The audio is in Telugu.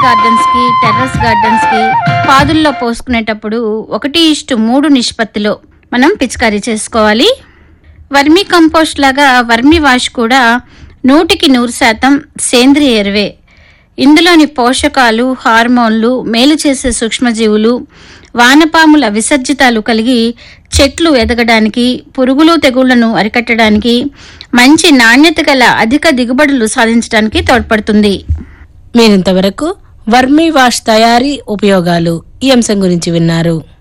గార్డెన్స్ కి టెర్రస్ గార్డెన్స్ కి పాదుల్లో పోసుకునేటప్పుడు ఒకటి ఇష్టు మూడు నిష్పత్తిలో మనం పిచికారీ చేసుకోవాలి వర్మీ కంపోస్ట్ లాగా వర్మీ వాష్ కూడా నూటికి నూరు శాతం సేంద్రియ ఎరువే ఇందులోని పోషకాలు హార్మోన్లు మేలు చేసే సూక్ష్మజీవులు వానపాముల విసర్జితాలు కలిగి చెట్లు ఎదగడానికి పురుగులు తెగుళ్లను అరికట్టడానికి మంచి నాణ్యత గల అధిక దిగుబడులు సాధించడానికి తోడ్పడుతుంది మీరింతవరకు వర్మీ వాష్ తయారీ ఉపయోగాలు ఈ అంశం గురించి విన్నారు